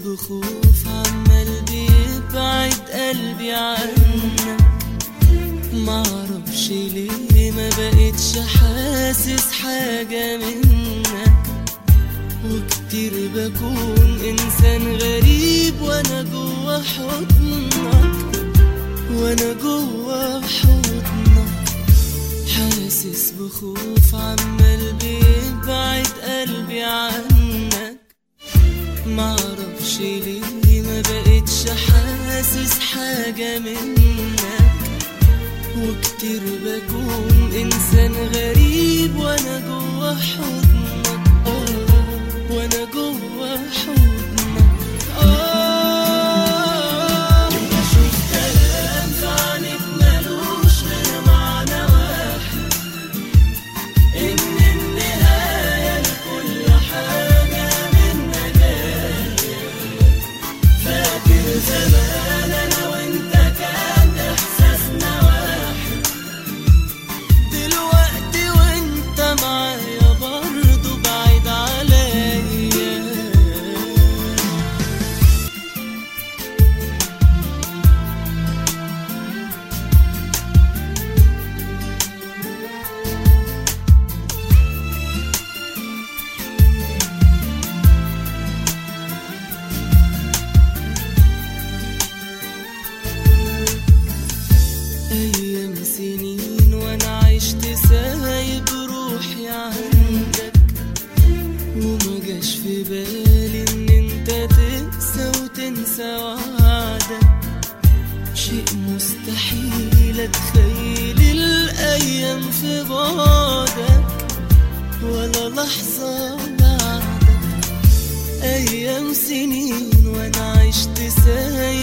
بخوف عمال بيبعد قلبي عنك معرفش ليه ما بقتش حاسس حاجة منك وكتير بكون إنسان غريب وأنا جوا حضنك وأنا جوا حضنك حاسس بخوف عمال بيبعد قلبي عنك معرفش ليه ما بقتش حاسس حاجة منك وكتير بكون إنسان غريب وأنا جوا حضنك آه وأنا جوا حضنك آه بشوف كلام في عينك ملوش غير معنى واحد إن النهاية لكل حاجة منا جاية فاكر زمان أنا وأنت كان إحساسنا واحد دلوقتي وأنت معايا برضه بعيد عليا أيام سنين وأنا عشت سايب روحي عندك وما جاش في بالي إن أنت تنسى وتنسى وعدك شيء مستحيل أتخيل الأيام في بعدك ولا لحظة بعدك أيام سنين وأنا عشت سايب